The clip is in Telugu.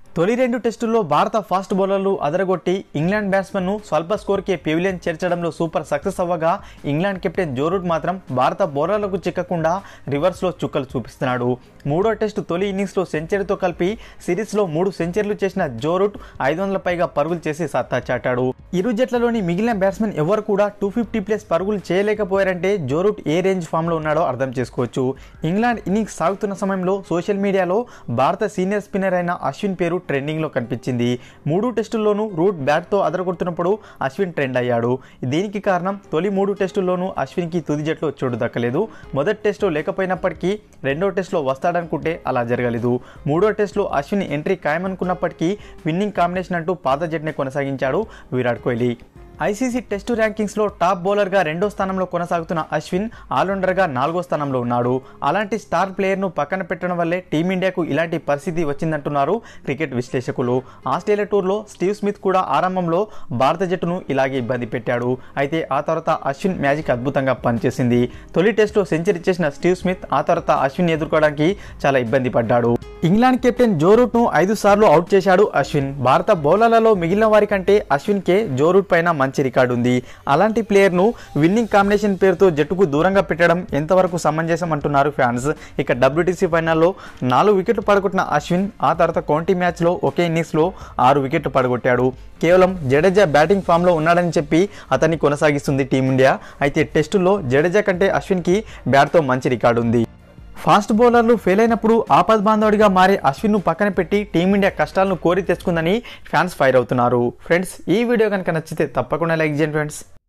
తొలి రెండు టెస్టుల్లో భారత ఫాస్ట్ బౌలర్లు అదరగొట్టి ఇంగ్లాండ్ బ్యాట్స్మెన్ను స్వల్ప స్కోర్కే పెవిలియన్ చేర్చడంలో సూపర్ సక్సెస్ అవ్వగా ఇంగ్లాండ్ కెప్టెన్ జో రూట్ మాత్రం భారత బౌలర్లకు చిక్కకుండా రివర్స్లో చుక్కలు చూపిస్తున్నాడు మూడో టెస్టు తొలి ఇన్నింగ్స్లో సెంచరీతో కలిపి సిరీస్లో మూడు సెంచరీలు చేసిన జో రూట్ ఐదు వందల పైగా పరుగులు చేసి సత్తా చాటాడు ఇరు జట్లలోని మిగిలిన బ్యాట్స్మెన్ ఎవరు కూడా టూ ఫిఫ్టీ ప్లస్ పరుగులు చేయలేకపోయారంటే జో రూట్ ఏ రేంజ్ ఫామ్లో ఉన్నాడో అర్థం చేసుకోవచ్చు ఇంగ్లాండ్ ఇన్నింగ్స్ సాగుతున్న సమయంలో సోషల్ మీడియాలో భారత సీనియర్ స్పిన్నర్ అయిన అశ్విన్ పేరు ట్రెండింగ్లో కనిపించింది మూడు టెస్టుల్లోనూ రూట్ బ్యాట్తో అదరగొడుతున్నప్పుడు అశ్విన్ ట్రెండ్ అయ్యాడు దీనికి కారణం తొలి మూడు టెస్టుల్లోనూ అశ్విన్కి తుది జట్లో చోటు దక్కలేదు మొదటి టెస్టులో లేకపోయినప్పటికీ రెండో టెస్టులో వస్తాడనుకుంటే అలా జరగలేదు మూడో టెస్టులో అశ్విన్ ఎంట్రీ ఖాయమనుకున్నప్పటికీ విన్నింగ్ కాంబినేషన్ అంటూ పాత జట్టునే కొనసాగించాడు విరాట్ కోహ్లీ ఐసీసీ టెస్టు ర్యాంకింగ్స్లో టాప్ బౌలర్గా రెండో స్థానంలో కొనసాగుతున్న అశ్విన్ ఆల్రౌండర్గా నాలుగో స్థానంలో ఉన్నాడు అలాంటి స్టార్ ప్లేయర్ను పక్కన పెట్టడం వల్లే టీమిండియాకు ఇలాంటి పరిస్థితి వచ్చిందంటున్నారు క్రికెట్ విశ్లేషకులు ఆస్ట్రేలియా టూర్లో స్టీవ్ స్మిత్ కూడా ఆరంభంలో భారత జట్టును ఇలాగే ఇబ్బంది పెట్టాడు అయితే ఆ తర్వాత అశ్విన్ మ్యాజిక్ అద్భుతంగా పనిచేసింది తొలి టెస్టులో సెంచరీ చేసిన స్టీవ్ స్మిత్ ఆ తర్వాత అశ్విన్ ఎదుర్కోవడానికి చాలా ఇబ్బంది పడ్డాడు ఇంగ్లాండ్ కెప్టెన్ జో రూట్ ను ఐదు సార్లు అవుట్ చేశాడు అశ్విన్ భారత బౌలర్లలో మిగిలిన వారి కంటే అశ్విన్ కే జో రూట్ పైన మంచి రికార్డు ఉంది అలాంటి ప్లేయర్ ను విన్నింగ్ కాంబినేషన్ పేరుతో జట్టుకు దూరంగా పెట్టడం ఎంతవరకు సమంజసం అంటున్నారు ఫ్యాన్స్ ఇక డబ్ల్యూటీసీ ఫైనల్లో నాలుగు వికెట్లు పడగొట్టిన అశ్విన్ ఆ తర్వాత కౌంటీ మ్యాచ్లో ఒకే ఇన్నింగ్స్లో ఆరు వికెట్లు పడగొట్టాడు కేవలం జడేజా బ్యాటింగ్ ఫామ్లో ఉన్నాడని చెప్పి అతన్ని కొనసాగిస్తుంది టీమిండియా అయితే టెస్టుల్లో జడేజా కంటే అశ్విన్కి బ్యాట్తో మంచి రికార్డు ఉంది ఫాస్ట్ బౌలర్లు ఫెయిల్ అయినప్పుడు ఆపద్ బాంధవుడిగా మారే అశ్విన్ను పక్కన పెట్టి టీమిండియా కష్టాలను కోరి తెచ్చుకుందని ఫ్యాన్స్ ఫైర్ అవుతున్నారు ఫ్రెండ్స్ ఈ వీడియో కనుక నచ్చితే తప్పకుండా లైక్ చేయండి ఫ్రెండ్స్